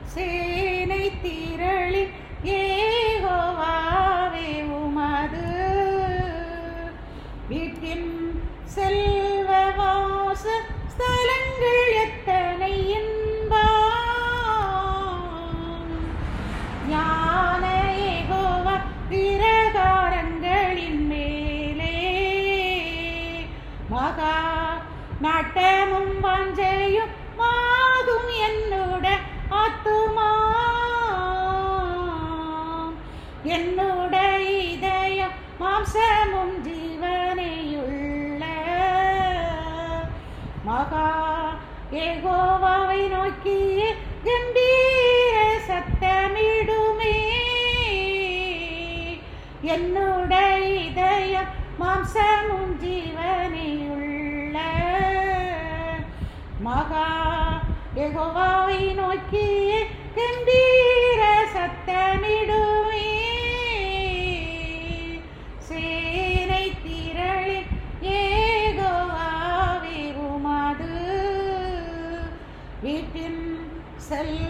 சேனை திரளின் ஏகோவாவே உமது வீட்டின் செல்வ வாச ஸ்தலங்கள் எத்தனை இன்பம் ஞான ஏகோவா பிரகாரங்களின் மேலே மகா நாட்டமும் வாஞ்சையும் மாதும் என்னோட ஆத்துமா என்னோட இதயம் மாம்சமும் ஜீவனையுள்ள மகா ஏகோவாவை நோக்கி கம்பீர சத்தமிடுமே என்னோட இதயம் மாம்சமும் ஜீவனையுள்ள மகா யெகோவாவை நோக்கி கம்பீர சத்தமிடுவே சேனை திரளின் ஏகோவாவே உமது வீட்டின் செல்வ